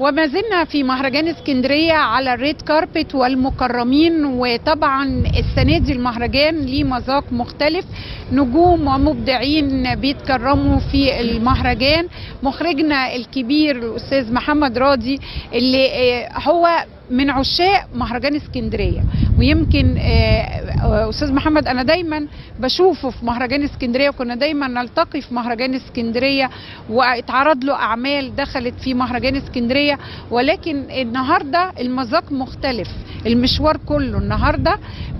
وما زلنا في مهرجان اسكندرية على الريد كاربت والمكرمين وطبعا السنة دي المهرجان ليه مذاق مختلف نجوم ومبدعين بيتكرموا في المهرجان مخرجنا الكبير الأستاذ محمد راضي اللي آه، هو من عشاق مهرجان اسكندرية ويمكن آه، أستاذ محمد أنا دايما بشوفه في مهرجان اسكندرية وكنا دايما نلتقي في مهرجان اسكندرية واتعرض له أعمال دخلت في مهرجان اسكندرية ولكن النهاردة المذاق مختلف المشوار كله النهاردة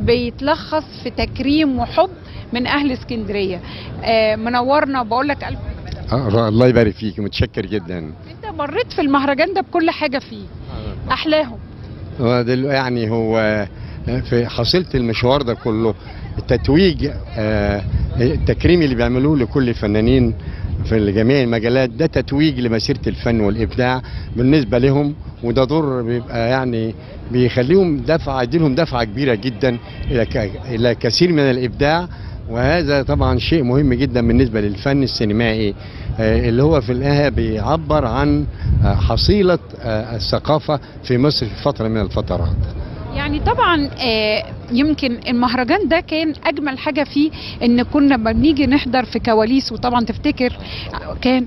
بيتلخص في تكريم وحب من أهل اسكندرية آه، منورنا بقول لك ألف آه، الله يبارك فيك متشكر جدا أنت مريت في المهرجان ده بكل حاجة فيه أحلاهم هو دل- يعني هو في حصيلة المشوار ده كله التتويج آه، التكريم اللي بيعملوه لكل الفنانين في جميع المجالات ده تتويج لمسيرة الفن والإبداع بالنسبة لهم وده دور بيبقى يعني بيخليهم دفعة يديلهم دفعة كبيرة جدا إلى ك- إلى كثير من الإبداع وهذا طبعا شيء مهم جدا بالنسبة للفن السينمائي آه، اللي هو في النهاية بيعبر عن آه، حصيلة آه، الثقافة في مصر في فترة من الفترات يعني طبعا آه، يمكن المهرجان ده كان اجمل حاجه فيه ان كنا لما بنيجي نحضر في كواليس وطبعا تفتكر كان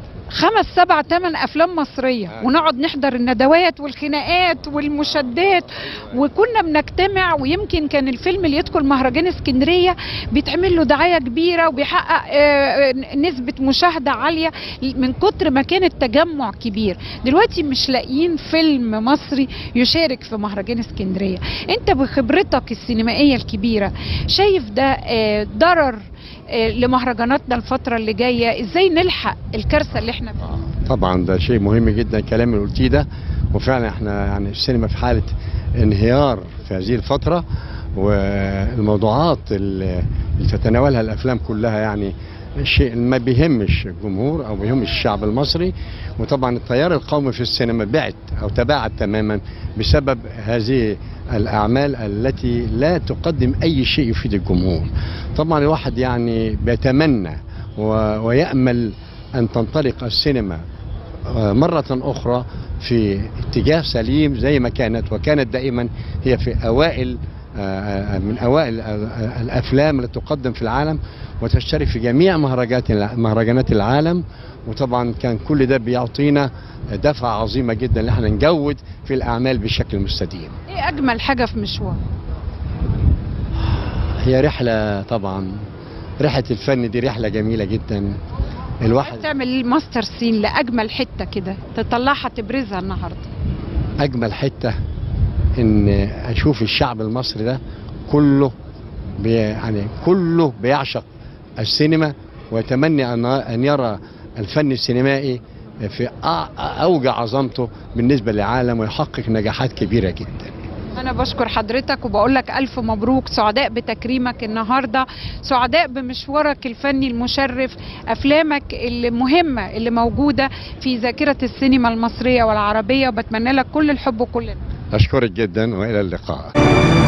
خمس سبع ثمان افلام مصريه ونقعد نحضر الندوات والخناقات والمشادات وكنا بنجتمع ويمكن كان الفيلم اللي يدخل مهرجان اسكندريه بيتعمل له دعايه كبيره وبيحقق آه، آه، نسبه مشاهده عاليه من كتر ما كان التجمع كبير دلوقتي مش لاقيين فيلم مصري يشارك في مهرجان اسكندريه انت بخبرتك السينمائيه الكبيره شايف ده آه، ضرر آه، لمهرجاناتنا الفتره اللي جايه ازاي نلحق الكارثه اللي احنا فيها طبعا ده شيء مهم جدا الكلام اللي قلتيه ده وفعلا احنا يعني السينما في حاله انهيار في هذه الفتره والموضوعات اللي اللي تتناولها الافلام كلها يعني شيء ما بيهمش الجمهور او بيهمش الشعب المصري وطبعا التيار القومي في السينما بعد او تباعد تماما بسبب هذه الاعمال التي لا تقدم اي شيء يفيد الجمهور طبعا الواحد يعني بيتمنى و- ويامل ان تنطلق السينما آه، مرة أخرى في اتجاه سليم زي ما كانت وكانت دائما هي في أوائل آه، آه، من أوائل آه، آه، الأفلام التي تقدم في العالم وتشترك في جميع مهرجانات مهرجانات العالم وطبعا كان كل ده بيعطينا دفعة عظيمة جدا ان احنا نجود في الأعمال بشكل مستديم ايه اجمل حاجه في مشوار هي رحلة طبعا رحلة الفن دي رحلة جميلة جدا الواحد تعمل ماستر سين لاجمل حته كده تطلعها تبرزها النهارده اجمل حته ان اشوف الشعب المصري ده كله بي يعني كله بيعشق السينما ويتمنى ان ان يرى الفن السينمائي في أع- اوج عظمته بالنسبه للعالم ويحقق نجاحات كبيره جدا انا بشكر حضرتك وبقول لك الف مبروك سعداء بتكريمك النهارده سعداء بمشوارك الفني المشرف افلامك المهمه اللي موجوده في ذاكره السينما المصريه والعربيه وبتمنى لك كل الحب وكل النجاح. اشكرك جدا والى اللقاء